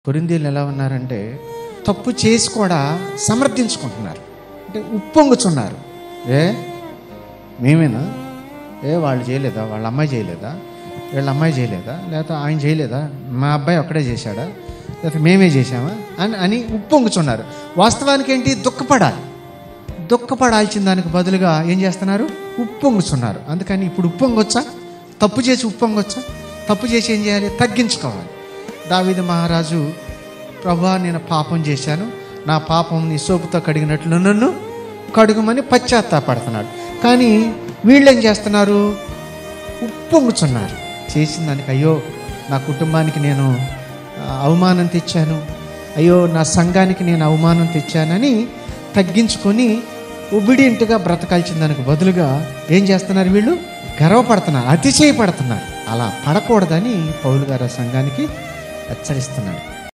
కొరిందీలు ఎలా ఉన్నారంటే తప్పు చేసి కూడా సమర్థించుకుంటున్నారు అంటే ఉప్పొంగుచున్నారు ఏ మేమేనా ఏ వాళ్ళు చేయలేదా వాళ్ళ అమ్మాయి చేయలేదా వీళ్ళ అమ్మాయి చేయలేదా లేకపోతే ఆయన చేయలేదా మా అబ్బాయి ఒక్కడే చేశాడా లేకపోతే మేమే చేశామా అని అని ఉప్పొంగుచున్నారు వాస్తవానికి ఏంటి దుఃఖపడాలి దుఃఖపడాల్సిన దానికి బదులుగా ఏం చేస్తున్నారు ఉప్పొంగుచున్నారు అందుకని ఇప్పుడు ఉప్పొంగొచ్చా తప్పు చేసి ఉప్పొంగొచ్చా తప్పు చేసి ఏం చేయాలి తగ్గించుకోవాలి దావీదు మహారాజు ప్రభా నేను పాపం చేశాను నా పాపం నీ సోపుతో కడిగినట్లు నన్ను కడుగుమని పశ్చాత్తాపడుతున్నాడు కానీ వీళ్ళు ఏం చేస్తున్నారు ఉప్పొంగుచున్నారు చేసిన దానికి అయ్యో నా కుటుంబానికి నేను ఆ, అవమానం తెచ్చాను అయ్యో నా సంఘానికి నేను అవమానం తెచ్చానని తగ్గించుకొని ఒబిడియంట్గా బ్రతకాల్సిన దానికి బదులుగా ఏం చేస్తున్నారు వీళ్ళు గర్వపడుతున్నారు అతిశయపడుతున్నారు అలా పడకూడదని పౌలు గారు ఆ సంఘానికి హెచ్చరిస్తున్నాడు